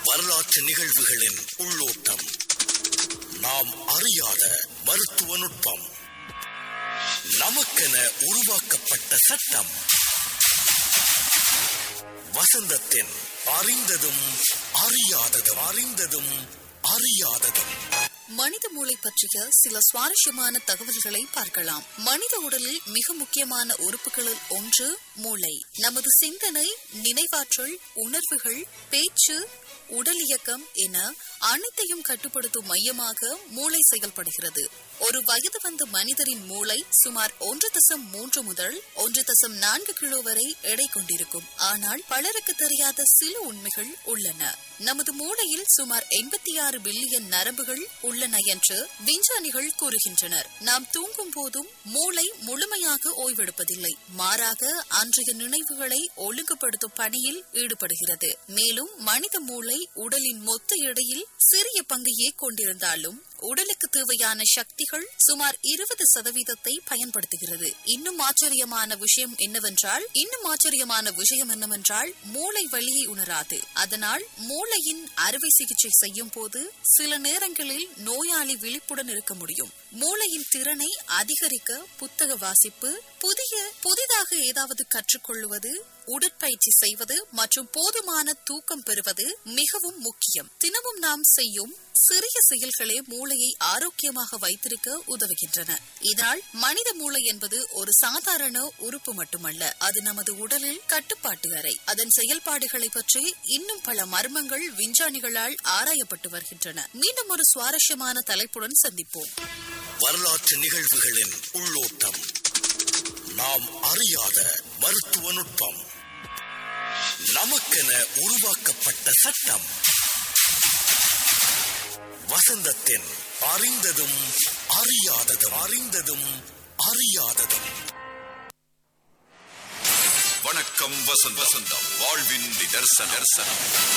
வரலாற்று நிகழ்வுகளின் உள்ளோட்டம் நாம் அறியாத மருத்துவ நுட்பம் நமக்கென உருவாக்கப்பட்ட சட்டம் வசந்தத்தின் அறிந்ததும் அறியாததும் அறிந்ததும் அறியாததும் மனித மூளை பற்றிய சில சுவாரஸ்யமான தகவல்களை பார்க்கலாம் மனித உடலில் மிக முக்கியமான உறுப்புகளில் ஒன்று மூளை நமது சிந்தனை நினைவாற்றல் உணர்வுகள் பேச்சு உடல் இயக்கம் என அனைத்தையும் கட்டுப்படுத்தும் மையமாக மூளை செயல்படுகிறது ஒரு வயது வந்த மனிதரின் மூளை சுமார் ஒன்று தசம் மூன்று முதல் ஒன்று தசம் நான்கு கிலோ வரை எடை கொண்டிருக்கும் ஆனால் பலருக்கு தெரியாத சில உண்மைகள் உள்ளன நமது மூளையில் சுமார் எண்பத்தி ஆறு பில்லியன் நரம்புகள் உள்ளன என்று விஞ்ஞானிகள் கூறுகின்றனர் நாம் தூங்கும் போதும் மூளை முழுமையாக ஓய்வெடுப்பதில்லை மாறாக அன்றைய நினைவுகளை ஒழுங்குபடுத்தும் பணியில் ஈடுபடுகிறது மேலும் மனித மூளை உடலின் மொத்த எடையில் சிறிய பங்கையே கொண்டிருந்தாலும் உடலுக்கு தேவையான சக்திகள் சுமார் இருபது சதவீதத்தை பயன்படுத்துகிறது இன்னும் ஆச்சரியமான விஷயம் என்னவென்றால் இன்னும் ஆச்சரியமான விஷயம் என்னவென்றால் மூளை வலியை உணராது அதனால் மூளையின் அறுவை சிகிச்சை செய்யும் போது சில நேரங்களில் நோயாளி விழிப்புடன் இருக்க முடியும் மூளையின் திறனை அதிகரிக்க புத்தக வாசிப்பு புதிய புதிதாக ஏதாவது கற்றுக்கொள்வது உடற்பயிற்சி செய்வது மற்றும் போதுமான தூக்கம் பெறுவது மிகவும் முக்கியம் தினமும் நாம் செய்யும் சிறிய செயல்களே மூளையை ஆரோக்கியமாக வைத்திருக்க உதவுகின்றன இதனால் மனித மூளை என்பது ஒரு சாதாரண உறுப்பு மட்டுமல்ல அது நமது உடலில் கட்டுப்பாட்டு அறை அதன் செயல்பாடுகளை பற்றி இன்னும் பல மர்மங்கள் விஞ்ஞானிகளால் ஆராயப்பட்டு வருகின்றன மீண்டும் ஒரு சுவாரஸ்யமான தலைப்புடன் சந்திப்போம் வரலாற்று நிகழ்வுகளின் உள்ளோட்டம் நாம் அறியாத மருத்துவ நுட்பம் நமக்கென உருவாக்கப்பட்ட சட்டம் வசந்தத்தின் அறிந்ததும் அறியாததும் அறிந்ததும் அறியாததும் வணக்கம் வசந்த் வசந்தம் வாழ்வின் நிதர்சனம்